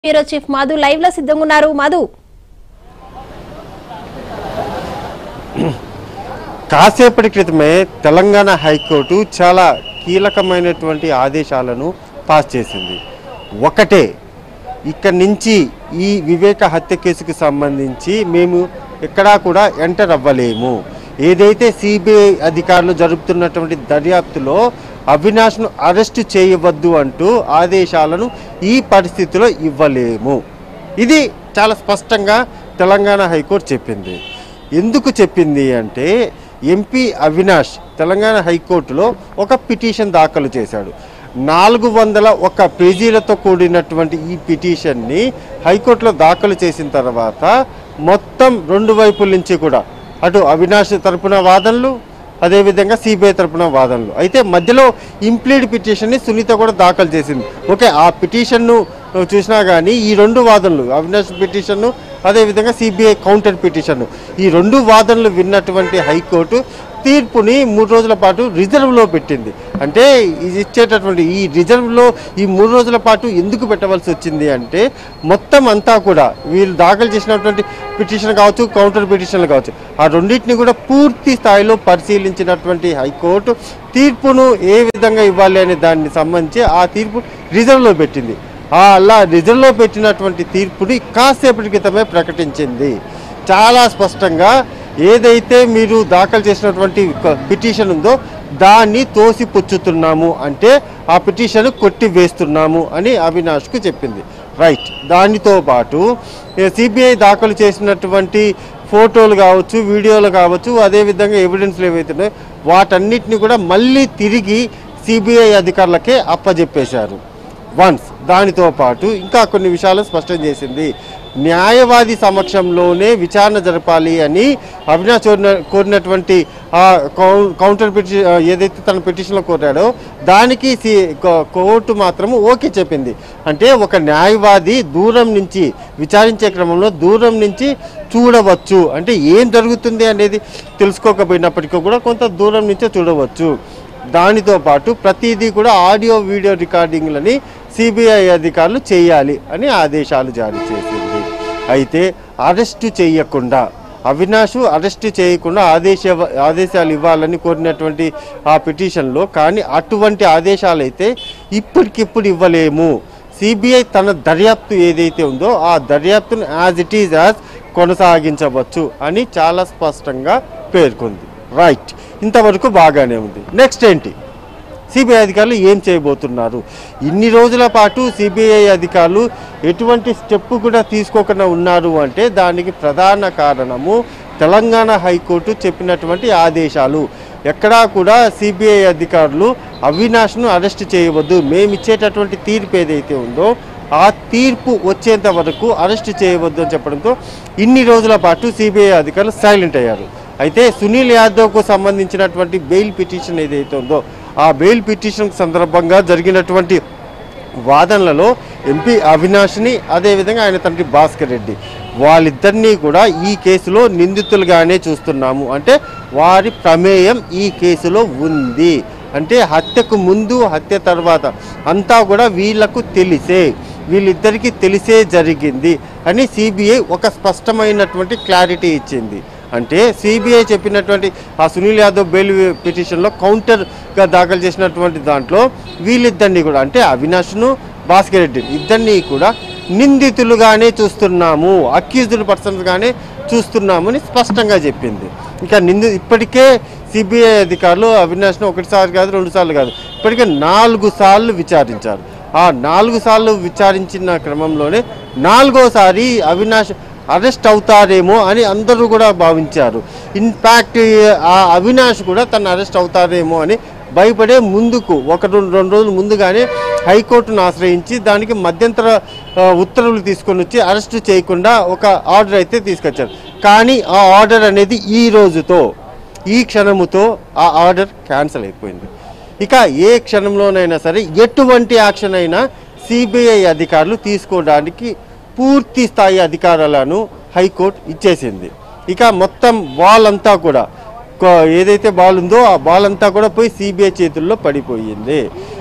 bureau chief Madhu live లో సిద్ధంగా ఉన్నారు మధు కాసేపటి క్రితమే తెలంగాణ హైకోర్టు చాలా కీలకమైనటువంటి ఆదేశాలను పాస్ చేసింది ఒకటే ఇక్కడి నుంచి ఈ వివేక హత్య కేసుకు సంబంధించి మేము ఎక్కడా కూడా ఎంటర్ అవ్వలేము ఏదైతే సిబిఐ అధికారులు జరుపుతున్నటువంటి దర్యాప్తులో అవినాష్ను అరెస్టు చేయవద్దు అంటూ ఆదేశాలను ఈ పరిస్థితిలో ఇవ్వలేము ఇది చాలా స్పష్టంగా తెలంగాణ హైకోర్టు చెప్పింది ఎందుకు చెప్పింది అంటే ఎంపీ అవినాష్ తెలంగాణ హైకోర్టులో ఒక పిటిషన్ దాఖలు చేశాడు నాలుగు వందల ఒక పేజీలతో కూడినటువంటి ఈ పిటిషన్ని హైకోర్టులో దాఖలు చేసిన తర్వాత మొత్తం రెండు వైపుల నుంచి కూడా అటు అవినాష్ తరపున వాదనలు అదేవిధంగా సిబిఐ తరపున వాదనలు అయితే మధ్యలో ఇంప్లీడ్ పిటిషన్ని సునీత కూడా దాఖలు చేసింది ఓకే ఆ పిటిషన్ను చూసినా కానీ ఈ రెండు వాదనలు అవినాష్ పిటిషన్ను అదేవిధంగా సిబిఐ కౌంటర్ పిటిషన్ ఈ రెండు వాదనలు విన్నటువంటి హైకోర్టు తీర్పుని మూడు రోజుల పాటు రిజర్వ్లో పెట్టింది అంటే ఇది ఇచ్చేటటువంటి ఈ రిజర్వ్లో ఈ మూడు రోజుల పాటు ఎందుకు పెట్టవలసి వచ్చింది అంటే మొత్తం అంతా కూడా వీళ్ళు దాఖలు చేసినటువంటి పిటిషన్ కావచ్చు కౌంటర్ పిటిషన్లు కావచ్చు ఆ రెండింటిని కూడా పూర్తి స్థాయిలో పరిశీలించినటువంటి హైకోర్టు తీర్పును ఏ విధంగా ఇవ్వాలి అనే దాన్ని సంబంధించి ఆ తీర్పు రిజర్వ్లో పెట్టింది ఆ అలా రిజర్వ్లో పెట్టినటువంటి తీర్పుని కాసేపటి క్రితమే ప్రకటించింది చాలా స్పష్టంగా ఏదైతే మీరు దాఖలు చేసినటువంటి క- పిటిషన్ ఉందో దాన్ని తోసిపుచ్చుతున్నాము అంటే ఆ పిటిషన్ కొట్టి వేస్తున్నాము అని అవినాష్కు చెప్పింది రైట్ దానితో పాటు సిబిఐ దాఖలు చేసినటువంటి ఫోటోలు కావచ్చు వీడియోలు కావచ్చు అదేవిధంగా ఎవిడెన్స్లు ఏవైతే ఉన్నాయో వాటన్నిటిని కూడా మళ్ళీ తిరిగి సిబిఐ అధికారులకే అప్పజెప్పేశారు వన్స్ దానితో పాటు ఇంకా కొన్ని విషయాలు స్పష్టం చేసింది న్యాయవాది సమక్షంలోనే విచారణ జరపాలి అని అవినాష్ కోరిన కోరినటువంటి ఆ కౌ- కౌంటర్ పిటి ఏదైతే తన పిటిషన్లో కోరాడో దానికి సి కో- కోర్టు మాత్రము ఓకే చెప్పింది అంటే ఒక న్యాయవాది దూరం నుంచి విచారించే క్రమంలో దూరం నుంచి చూడవచ్చు అంటే ఏం జరుగుతుంది అనేది తెలుసుకోకపోయినప్పటికీ కూడా కొంత దూరం నుంచే చూడవచ్చు దానితో పాటు ప్రతిదీ కూడా ఆడియో వీడియో రికార్డింగ్లని సిబిఐ అధికారులు చేయాలి అని ఆదేశాలు జారీ చేసింది అయితే అరెస్టు చేయకుండా అవినాష్ అరెస్టు చేయకుండా ఆదేశ ఆదేశాలు ఇవ్వాలని కోరినటువంటి ఆ పిటిషన్లో కానీ అటువంటి ఆదేశాలు అయితే ఇప్పటికిప్పుడు ఇవ్వలేము సిబిఐ తన దర్యాప్తు ఏదైతే ఉందో ఆ దర్యాప్తును యాజ్ ఇట్ ఈజ్ యాజ్ కొనసాగించవచ్చు అని చాలా స్పష్టంగా పేర్కొంది రైట్ ఇంతవరకు బాగానే ఉంది నెక్స్ట్ ఏంటి సిబిఐ అధికారులు ఏం చేయబోతున్నారు ఇన్ని రోజుల పాటు సిబిఐ అధికారులు ఎటువంటి స్టెప్ కూడా తీసుకోకుండా ఉన్నారు అంటే దానికి ప్రధాన కారణము తెలంగాణ హైకోర్టు చెప్పినటువంటి ఆదేశాలు ఎక్కడా కూడా సిబిఐ అధికారులు అవినాష్ను అరెస్ట్ చేయవద్దు మేము ఇచ్చేటటువంటి తీర్పు ఏదైతే ఉందో ఆ తీర్పు వచ్చేంత వరకు అరెస్ట్ చేయవద్దు అని చెప్పడంతో ఇన్ని రోజుల పాటు సిబిఐ అధికారులు సైలెంట్ అయ్యారు అయితే సునీల్ యాదవ్కు సంబంధించినటువంటి బెయిల్ పిటిషన్ ఏదైతే ఉందో ఆ బెయిల్ పిటిషన్ సందర్భంగా జరిగినటువంటి వాదనలలో ఎంపీ అవినాష్ని అదేవిధంగా ఆయన తండ్రి భాస్కర్ రెడ్డి వాళ్ళిద్దరినీ కూడా ఈ కేసులో నిందితులుగానే చూస్తున్నాము అంటే వారి ప్రమేయం ఈ కేసులో ఉంది అంటే హత్యకు ముందు హత్య తర్వాత అంతా కూడా వీళ్లకు తెలిసే వీళ్ళిద్దరికీ తెలిసే జరిగింది అని సిబిఐ ఒక స్పష్టమైనటువంటి క్లారిటీ ఇచ్చింది అంటే సిబిఐ చెప్పినటువంటి ఆ సునీల్ యాదవ్ బెయిల్ పిటిషన్లో కౌంటర్గా దాఖలు చేసినటువంటి దాంట్లో వీళ్ళిద్దరిని కూడా అంటే అవినాష్ను భాస్కర్ రెడ్డి ఇద్దరిని కూడా నిందితులుగానే చూస్తున్నాము అక్యూజ్డ్ పర్సన్స్గానే చూస్తున్నామని స్పష్టంగా చెప్పింది ఇంకా నింది ఇప్పటికే సిబిఐ అధికారులు అవినాష్ను ఒకటిసారి కాదు రెండు సార్లు కాదు ఇప్పటికే నాలుగు సార్లు విచారించారు ఆ నాలుగు సార్లు విచారించిన క్రమంలోనే నాలుగోసారి అవినాష్ అరెస్ట్ అవుతారేమో అని అందరూ కూడా భావించారు ఇన్ఫ్యాక్ట్ ఆ అవినాష్ కూడా తను అరెస్ట్ అవుతారేమో అని భయపడే ముందుకు ఒక రెండు రెండు రోజులు ముందుగానే హైకోర్టును ఆశ్రయించి దానికి మధ్యంతర ఆ, ఉత్తర్వులు తీసుకొని వచ్చి అరెస్ట్ చేయకుండా ఒక ఆర్డర్ అయితే తీసుకొచ్చారు కానీ ఆ ఆర్డర్ అనేది ఈ రోజుతో ఈ క్షణముతో ఆ ఆర్డర్ క్యాన్సిల్ అయిపోయింది ఇక ఏ క్షణంలోనైనా సరే ఎటువంటి యాక్షన్ అయినా సిబిఐ అధికారులు తీసుకోవడానికి పూర్తి స్థాయి అధికారాలను హైకోర్టు ఇచ్చేసింది ఇక మొత్తం బాల్ అంతా కూడా కొ- ఏదైతే బాల్ ఉందో ఆ బాల్ అంతా కూడా పోయి సిబిఐ చేతుల్లో పడిపోయింది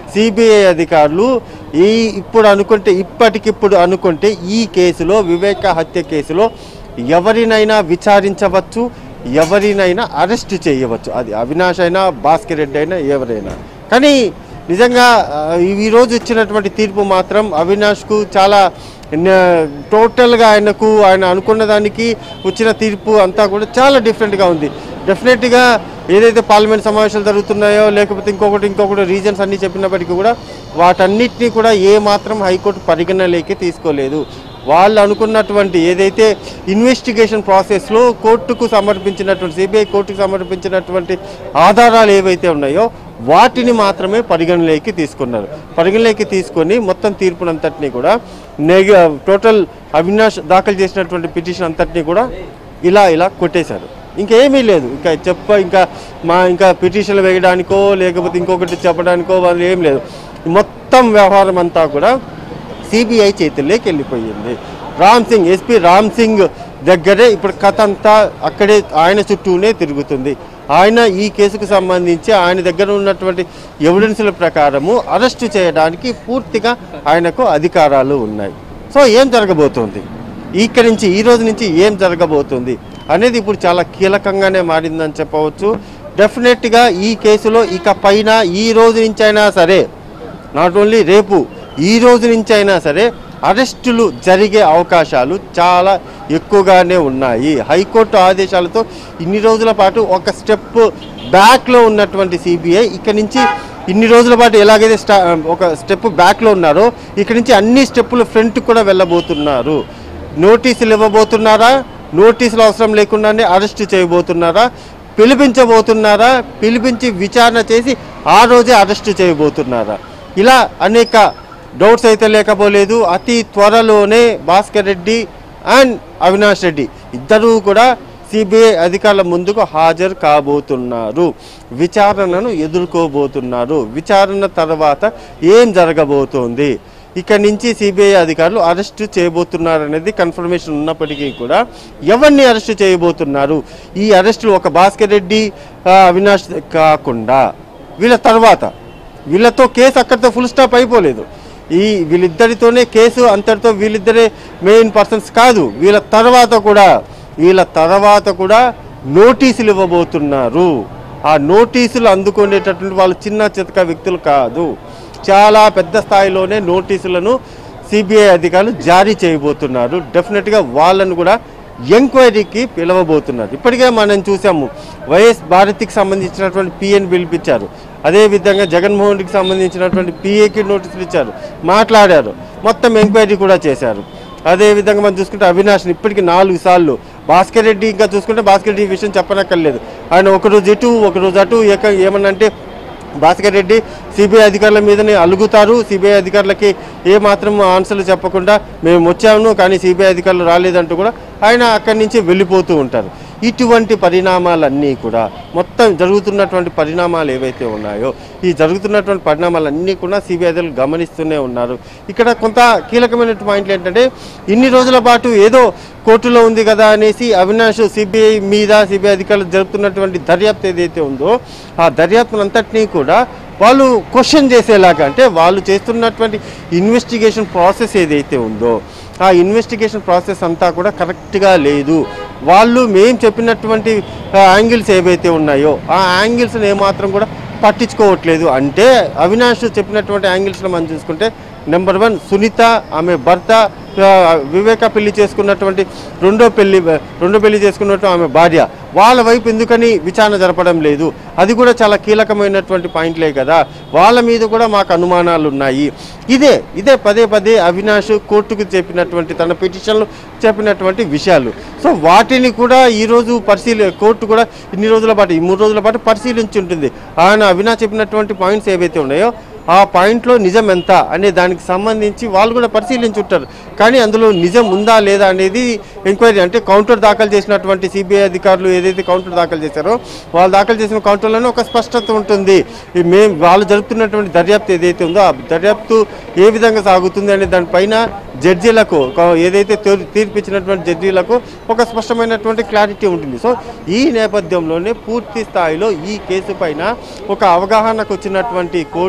సిబిఐ అధికారులు ఈ ఇప్పుడు అనుకుంటే ఇప్పటికిప్పుడు అనుకుంటే ఈ కేసులో వివేక హత్య కేసులో ఎవరినైనా విచారించవచ్చు ఎవరినైనా అరెస్ట్ చేయవచ్చు అది అవినాష్ అయినా భాస్కర్ రెడ్డి అయినా ఎవరైనా కానీ నిజంగా ఆ, ఈ రోజు ఇచ్చినటువంటి తీర్పు మాత్రం అవినాష్కు చాలా న- టోటల్గా ఆయనకు ఆయన అనుకున్న దానికి వచ్చిన తీర్పు అంతా కూడా చాలా డిఫరెంట్గా ఉంది డెఫినెట్గా ఏదైతే పార్లమెంట్ సమావేశాలు జరుగుతున్నాయో లేకపోతే ఇంకొకటి ఇంకొకటి రీజన్స్ అన్నీ చెప్పినప్పటికీ కూడా వాటన్నిటినీ కూడా ఏ మాత్రం హైకోర్టు పరిగణలోకి తీసుకోలేదు వాళ్ళు అనుకున్నటువంటి ఏదైతే ఇన్వెస్టిగేషన్ ప్రాసెస్లో కోర్టుకు సమర్పించినటువంటి సిబిఐ కోర్టుకు సమర్పించినటువంటి ఆధారాలు ఏవైతే ఉన్నాయో వాటిని మాత్రమే పరిగణలోకి తీసుకున్నారు పరిగణలోకి తీసుకొని మొత్తం తీర్పునంతటినీ కూడా నెగ టోటల్ అవినాష్ దాఖలు చేసినటువంటి పిటిషన్ అంతటినీ కూడా ఇలా ఇలా కొట్టేశారు ఇంకేమీ లేదు ఇంకా చెప్ప ఇంకా మా ఇంకా పిటిషన్లు వేయడానికో లేకపోతే ఇంకొకటి చెప్పడానికో వాళ్ళు ఏం లేదు మొత్తం వ్యవహారం అంతా కూడా సిబిఐ చేతుల్లోకి వెళ్ళిపోయింది రామ్ సింగ్ ఎస్పీ రామ్ సింగ్ దగ్గరే ఇప్పుడు కథ అంతా అక్కడే ఆయన చుట్టూనే తిరుగుతుంది ఆయన ఈ కేసుకు సంబంధించి ఆయన దగ్గర ఉన్నటువంటి ఎవిడెన్స్ల ప్రకారము అరెస్టు చేయడానికి పూర్తిగా ఆయనకు అధికారాలు ఉన్నాయి సో ఏం జరగబోతోంది ఇక్కడి నుంచి ఈ రోజు నుంచి ఏం జరగబోతుంది అనేది ఇప్పుడు చాలా కీలకంగానే మారిందని చెప్పవచ్చు డెఫినెట్గా ఈ కేసులో ఇక పైన ఈ రోజు నుంచి అయినా సరే నాట్ ఓన్లీ రేపు ఈ రోజు నుంచి అయినా సరే అరెస్టులు జరిగే అవకాశాలు చాలా ఎక్కువగానే ఉన్నాయి హైకోర్టు ఆదేశాలతో ఇన్ని రోజుల పాటు ఒక స్టెప్ బ్యాక్లో ఉన్నటువంటి సిబిఐ ఇక్కడి నుంచి ఇన్ని రోజుల పాటు ఎలాగైతే స్టా ఒక స్టెప్ బ్యాక్లో ఉన్నారో ఇక్కడి నుంచి అన్ని స్టెప్పులు ఫ్రంట్ కూడా వెళ్ళబోతున్నారు నోటీసులు ఇవ్వబోతున్నారా నోటీసులు అవసరం లేకుండానే అరెస్ట్ చేయబోతున్నారా పిలిపించబోతున్నారా పిలిపించి విచారణ చేసి ఆ రోజే అరెస్ట్ చేయబోతున్నారా ఇలా అనేక డౌట్స్ అయితే లేకపోలేదు అతి త్వరలోనే భాస్కర్ రెడ్డి అండ్ అవినాష్ రెడ్డి ఇద్దరూ కూడా సిబిఐ అధికారుల ముందుకు హాజరు కాబోతున్నారు విచారణను ఎదుర్కోబోతున్నారు విచారణ తర్వాత ఏం జరగబోతోంది ఇక్కడి నుంచి సిబిఐ అధికారులు అరెస్టు చేయబోతున్నారు అనేది కన్ఫర్మేషన్ ఉన్నప్పటికీ కూడా ఎవరిని అరెస్టు చేయబోతున్నారు ఈ అరెస్టులు ఒక భాస్కర్ రెడ్డి ఆ, అవినాష్ కాకుండా వీళ్ళ తర్వాత వీళ్ళతో కేసు అక్కడితో ఫుల్ స్టాప్ అయిపోలేదు ఈ వీళ్ళిద్దరితోనే కేసు అంతటితో వీళ్ళిద్దరే మెయిన్ పర్సన్స్ కాదు వీళ్ళ తర్వాత కూడా వీళ్ళ తర్వాత కూడా నోటీసులు ఇవ్వబోతున్నారు ఆ నోటీసులు అందుకునేటటువంటి వాళ్ళు చిన్న చితక వ్యక్తులు కాదు చాలా పెద్ద స్థాయిలోనే నోటీసులను సిబిఐ అధికారులు జారీ చేయబోతున్నారు డెఫినెట్గా వాళ్ళను కూడా ఎంక్వైరీకి పిలవబోతున్నారు ఇప్పటికే మనం చూసాము వైఎస్ భారతికి సంబంధించినటువంటి పిఎన్ పిలిపించారు అదేవిధంగా జగన్మోహన్ రెడ్డికి సంబంధించినటువంటి పిఏకి నోటీసులు ఇచ్చారు మాట్లాడారు మొత్తం ఎంక్వైరీ కూడా చేశారు అదేవిధంగా మనం చూసుకుంటే అవినాష్ని ఇప్పటికి నాలుగు సార్లు భాస్కర్ రెడ్డి ఇంకా చూసుకుంటే భాస్కర్ రెడ్డి ఈ విషయం చెప్పనక్కర్లేదు ఆయన ఒకరోజు ఇటు ఒకరోజు అటు ఏక ఏమన్నంటే భాస్కర్ రెడ్డి సిబిఐ అధికారుల మీదనే అలుగుతారు సిబిఐ అధికారులకి ఏ మాత్రం ఆన్సర్లు చెప్పకుండా మేము వచ్చాము కానీ సిబిఐ అధికారులు రాలేదంటూ కూడా ఆయన అక్కడి నుంచి వెళ్ళిపోతూ ఉంటారు ఇటువంటి పరిణామాలన్నీ కూడా మొత్తం జరుగుతున్నటువంటి పరిణామాలు ఏవైతే ఉన్నాయో ఈ జరుగుతున్నటువంటి పరిణామాలన్నీ కూడా సిబిఐ అధికారులు గమనిస్తూనే ఉన్నారు ఇక్కడ కొంత కీలకమైన పాయింట్లు ఏంటంటే ఇన్ని రోజుల పాటు ఏదో కోర్టులో ఉంది కదా అనేసి అవినాష్ సిబిఐ మీద సిబిఐ అధికారులు జరుపుతున్నటువంటి దర్యాప్తు ఏదైతే ఉందో ఆ దర్యాప్తునంతటినీ కూడా వాళ్ళు క్వశ్చన్ చేసేలాగా అంటే వాళ్ళు చేస్తున్నటువంటి ఇన్వెస్టిగేషన్ ప్రాసెస్ ఏదైతే ఉందో ఆ ఇన్వెస్టిగేషన్ ప్రాసెస్ అంతా కూడా కరెక్ట్గా లేదు వాళ్ళు మేము చెప్పినటువంటి యాంగిల్స్ ఏవైతే ఉన్నాయో ఆ యాంగిల్స్ని ఏమాత్రం కూడా పట్టించుకోవట్లేదు అంటే అవినాష్ చెప్పినటువంటి యాంగిల్స్లో మనం చూసుకుంటే నెంబర్ వన్ సునీత ఆమె భర్త ఆ, వివేక పెళ్లి చేసుకున్నటువంటి రెండో పెళ్లి రెండో పెళ్లి చేసుకున్నట్టు ఆమె భార్య వాళ్ళ వైపు ఎందుకని విచారణ జరపడం లేదు అది కూడా చాలా కీలకమైనటువంటి పాయింట్లే కదా వాళ్ళ మీద కూడా మాకు అనుమానాలు ఉన్నాయి ఇదే ఇదే పదే పదే అవినాష్ కోర్టుకు చెప్పినటువంటి తన పిటిషన్లు చెప్పినటువంటి విషయాలు సో వాటిని కూడా ఈరోజు పరిశీలి కోర్టు కూడా ఇన్ని రోజుల పాటు ఈ మూడు రోజుల పాటు పరిశీలించి ఉంటుంది ఆయన అవినాష్ చెప్పినటువంటి పాయింట్స్ ఏవైతే ఉన్నాయో ఆ పాయింట్లో నిజం ఎంత అనే దానికి సంబంధించి వాళ్ళు కూడా పరిశీలించుంటారు కానీ అందులో నిజం ఉందా లేదా అనేది ఎంక్వైరీ అంటే కౌంటర్ దాఖలు చేసినటువంటి సిబిఐ అధికారులు ఏదైతే కౌంటర్ దాఖలు చేశారో వాళ్ళు దాఖలు చేసిన కౌంటర్లోనే ఒక స్పష్టత ఉంటుంది ఈ మేము వాళ్ళు జరుపుతున్నటువంటి దర్యాప్తు ఏదైతే ఉందో ఆ దర్యాప్తు ఏ విధంగా సాగుతుంది అనే దానిపైన జడ్జీలకు ఒక- ఏదైతే తీర్- తీర్పిచ్చినటువంటి జడ్జీలకు ఒక స్పష్టమైనటువంటి క్లారిటీ ఉంటుంది సో ఈ నేపథ్యంలోనే పూర్తి స్థాయిలో ఈ కేసు పైన ఒక అవగాహనకు వచ్చినటువంటి కోర్టు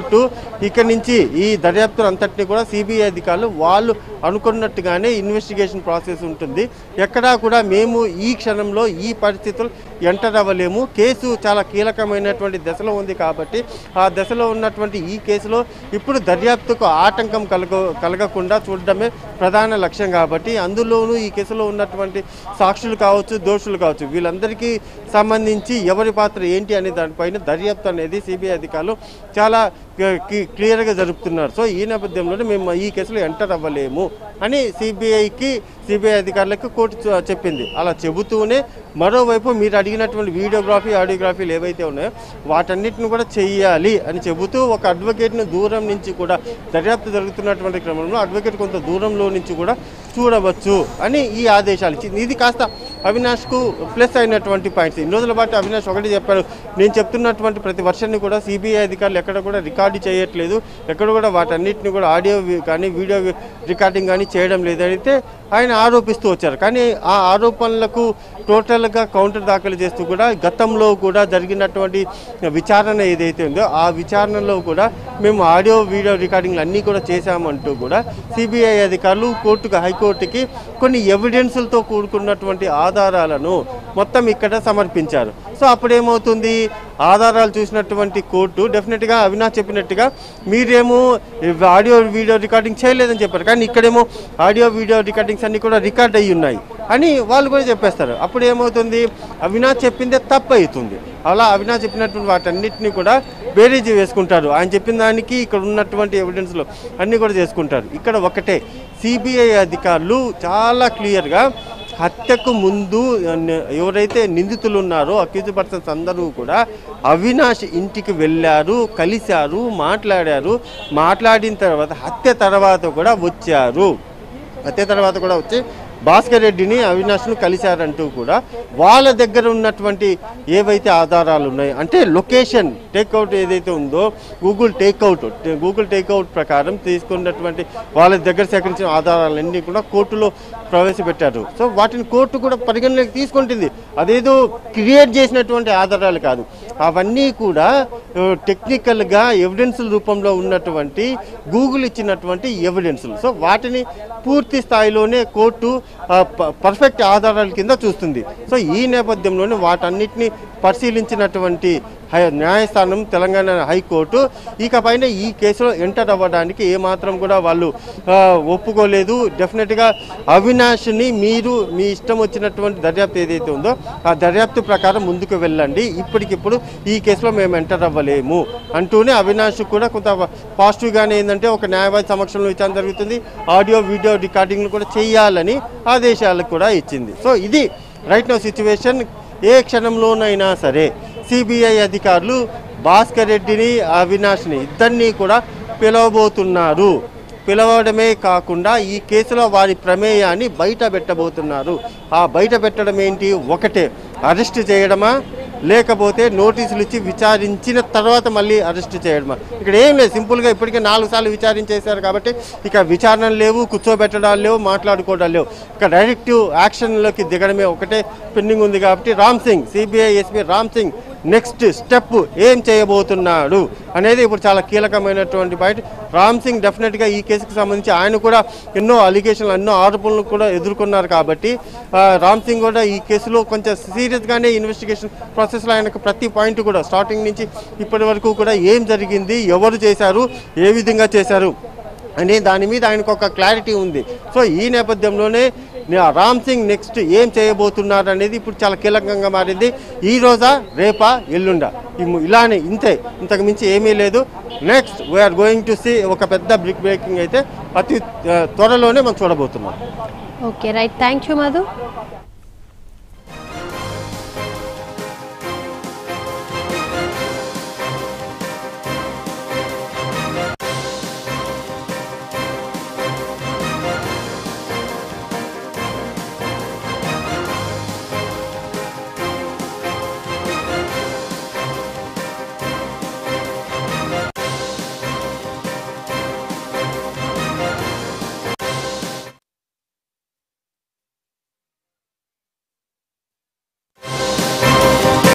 ఇక్కడి నుంచి ఈ దర్యాప్తు అంతటిని కూడా సిబిఐ అధికారులు వాళ్ళు అనుకున్నట్టుగానే ఇన్వెస్టిగేషన్ ప్రాసెస్ ఉంటుంది ఎక్కడా కూడా మేము ఈ క్షణంలో ఈ పరిస్థితులు ఎంటర్ అవ్వలేము కేసు చాలా కీలకమైనటువంటి దశలో ఉంది కాబట్టి ఆ దశలో ఉన్నటువంటి ఈ కేసులో ఇప్పుడు దర్యాప్తుకు ఆటంకం కలగ కలగకుండా చూడడమే ప్రధాన లక్ష్యం కాబట్టి అందులోనూ ఈ కేసులో ఉన్నటువంటి సాక్షులు కావచ్చు దోషులు కావచ్చు వీళ్ళందరికీ సంబంధించి ఎవరి పాత్ర ఏంటి అనే దానిపైన దర్యాప్తు అనేది సిబిఐ అధికారులు చాలా క్లి- క్లియర్గా జరుపుతున్నారు సో ఈ నేపథ్యంలోనే మేము ఈ కేసులో ఎంటర్ అవ్వలేము అని సిబిఐకి సిబిఐ అధికారులకు కోర్టు చె- చెప్పింది అలా చెబుతూనే మరోవైపు మీరు అడిగినటువంటి వీడియోగ్రఫీ ఆడియోగ్రఫీలు ఏవైతే ఉన్నాయో వాటన్నిటిని కూడా చెయ్యాలి అని చెబుతూ ఒక అడ్వకేట్ను దూరం నుంచి కూడా దర్యాప్తు జరుగుతున్నటువంటి క్రమంలో అడ్వకేట్ కొంత దూరంలో నుంచి కూడా చూడవచ్చు అని ఈ ఆదేశాలు ఇచ్చింది ఇది కాస్త అవినాష్కు ప్లస్ అయినటువంటి పాయింట్స్ ఇన్ని రోజుల పాటు అవినాష్ ఒకటి చెప్పారు నేను చెప్తున్నటువంటి ప్రతి వర్షాన్ని కూడా సిబిఐ అధికారులు ఎక్కడ కూడా రికార్డు చేయట్లేదు ఎక్కడ కూడా వాటన్నిటిని కూడా ఆడియో వి- కానీ వీడియో వి- రికార్డింగ్ కానీ చేయడం లేదైతే ఆయన ఆరోపిస్తూ వచ్చారు కానీ ఆ ఆరోపణలకు టోటల్గా కౌంటర్ దాఖలు చేస్తూ కూడా గతంలో కూడా జరిగినటువంటి విచారణ ఏదైతే ఉందో ఆ విచారణలో కూడా మేము ఆడియో వీడియో రికార్డింగ్లు అన్నీ కూడా చేశామంటూ కూడా సిబిఐ అధికారులు కోర్టుకు హైకోర్టుకి కొన్ని ఎవిడెన్సులతో కూడుకున్నటువంటి ఆధారాలను మొత్తం ఇక్కడ సమర్పించారు సో అప్పుడు ఏమవుతుంది ఆధారాలు చూసినటువంటి కోర్టు డెఫినెట్గా అవినాష్ చెప్పినట్టుగా మీరేమో ఆడియో వీడియో రికార్డింగ్ చేయలేదని చెప్పారు కానీ ఇక్కడేమో ఆడియో వీడియో రికార్డింగ్స్ అన్నీ కూడా రికార్డ్ అయ్యి ఉన్నాయి అని వాళ్ళు కూడా చెప్పేస్తారు అప్పుడు ఏమవుతుంది అవినాష్ చెప్పిందే తప్పు అవుతుంది అలా అవినాష్ చెప్పినటువంటి వాటన్నిటిని కూడా బేరీజ్ వేసుకుంటారు ఆయన చెప్పిన దానికి ఇక్కడ ఉన్నటువంటి ఎవిడెన్స్లో అన్నీ కూడా చేసుకుంటారు ఇక్కడ ఒకటే సిబిఐ అధికారులు చాలా క్లియర్గా హత్యకు ముందు న- ఎవరైతే నిందితులు ఉన్నారో అక్యూజ్ పర్సన్స్ అందరూ కూడా అవినాష్ ఇంటికి వెళ్ళారు కలిశారు మాట్లాడారు మాట్లాడిన తర్వాత హత్య తర్వాత కూడా వచ్చారు హత్య తర్వాత కూడా వచ్చి భాస్కర్ రెడ్డిని అవినాష్ను కలిశారంటూ కూడా వాళ్ళ దగ్గర ఉన్నటువంటి ఏవైతే ఆధారాలు ఉన్నాయో అంటే లొకేషన్ టేక్అవుట్ ఏదైతే ఉందో గూగుల్ టేక్అవుట్ గూగుల్ టేక్అవుట్ ప్రకారం తీసుకున్నటువంటి వాళ్ళ దగ్గర సేకరించిన ఆధారాలన్నీ కూడా కోర్టులో ప్రవేశపెట్టారు సో వాటిని కోర్టు కూడా పరిగణలోకి తీసుకుంటుంది అదేదో క్రియేట్ చేసినటువంటి ఆధారాలు కాదు అవన్నీ కూడా ఆ, టెక్నికల్గా ఎవిడెన్స్ రూపంలో ఉన్నటువంటి గూగుల్ ఇచ్చినటువంటి ఎవిడెన్స్లు సో వాటిని పూర్తి స్థాయిలోనే కోర్టు ఆ, ప- పర్ఫెక్ట్ ఆధారాల కింద చూస్తుంది సో ఈ నేపథ్యంలోనే వాటన్నిటిని పరిశీలించినటువంటి హై న్యాయస్థానం తెలంగాణ హైకోర్టు ఇకపైన ఈ కేసులో ఎంటర్ అవ్వడానికి ఏమాత్రం కూడా వాళ్ళు ఆ, ఒప్పుకోలేదు డెఫినెట్గా అవినాష్ని మీరు మీ ఇష్టం వచ్చినటువంటి దర్యాప్తు ఏదైతే ఉందో ఆ దర్యాప్తు ప్రకారం ముందుకు వెళ్ళండి ఇప్పటికిప్పుడు ఈ కేసులో మేము ఎంటర్ అవ్వలేము అంటూనే అవినాష్ కూడా కొంత పాజిటివ్గానే ఏంటంటే ఒక న్యాయవాది సమక్షంలో విచారణ జరుగుతుంది ఆడియో వీడియో రికార్డింగ్లు కూడా చేయాలని ఆదేశాలు కూడా ఇచ్చింది సో ఇది రైట్ నో సిచ్యువేషన్ ఏ క్షణంలోనైనా సరే సిబిఐ అధికారులు భాస్కర్ రెడ్డిని అవినాష్ని ఇద్దరినీ కూడా పిలవబోతున్నారు పిలవడమే కాకుండా ఈ కేసులో వారి ప్రమేయాన్ని బయట పెట్టబోతున్నారు ఆ బయట పెట్టడం ఏంటి ఒకటే అరెస్ట్ చేయడమా లేకపోతే నోటీసులు ఇచ్చి విచారించిన తర్వాత మళ్ళీ అరెస్ట్ చేయడమా ఇక్కడ ఏం లేదు సింపుల్గా ఇప్పటికే నాలుగు సార్లు విచారించేశారు కాబట్టి ఇక విచారణలు లేవు కూర్చోబెట్టడాలు లేవు మాట్లాడుకోవడాలు లేవు ఇక డైరెక్ట్ యాక్షన్లోకి దిగడమే ఒకటే పెండింగ్ ఉంది కాబట్టి Ram Singh CBI SP Ram Singh next step ఏం చేయబోతున్నాడు అనేది ఇప్పుడు చాలా కీలకమైనటువంటి పాయింట్ రామ్ సింగ్ డెఫినెట్గా ఈ కేసుకు సంబంధించి ఆయన కూడా ఎన్నో అలిగేషన్లు ఎన్నో ఆరోపణలు కూడా ఎదుర్కొన్నారు కాబట్టి ఆ, రామ్ సింగ్ కూడా ఈ కేసులో కొంచెం సీరియస్గానే ఇన్వెస్టిగేషన్ ప్రాసెస్లో ఆయనకు ప్రతి పాయింట్ కూడా స్టార్టింగ్ నుంచి ఇప్పటి వరకు కూడా ఏం జరిగింది ఎవరు చేశారు ఏ విధంగా చేశారు అనే దాని మీద ఆయనకు ఒక క్లారిటీ ఉంది సో ఈ నేపథ్యంలోనే నే- రామ్ సింగ్ నెక్స్ట్ ఏం చేయబోతున్నారు అనేది ఇప్పుడు చాలా కీలకంగా మారింది ఈ రోజా రేపా ఎల్లుండా ఈ ము- ఇలానే ఇంతే ఇంతకు మించి ఏమీ లేదు next we're going to see ఒక పెద్ద బ్రిక్ బ్రేకింగ్ అయితే అతి ఆ, త్వరలోనే మనం చూడబోతున్నాం okay right thank you Madhu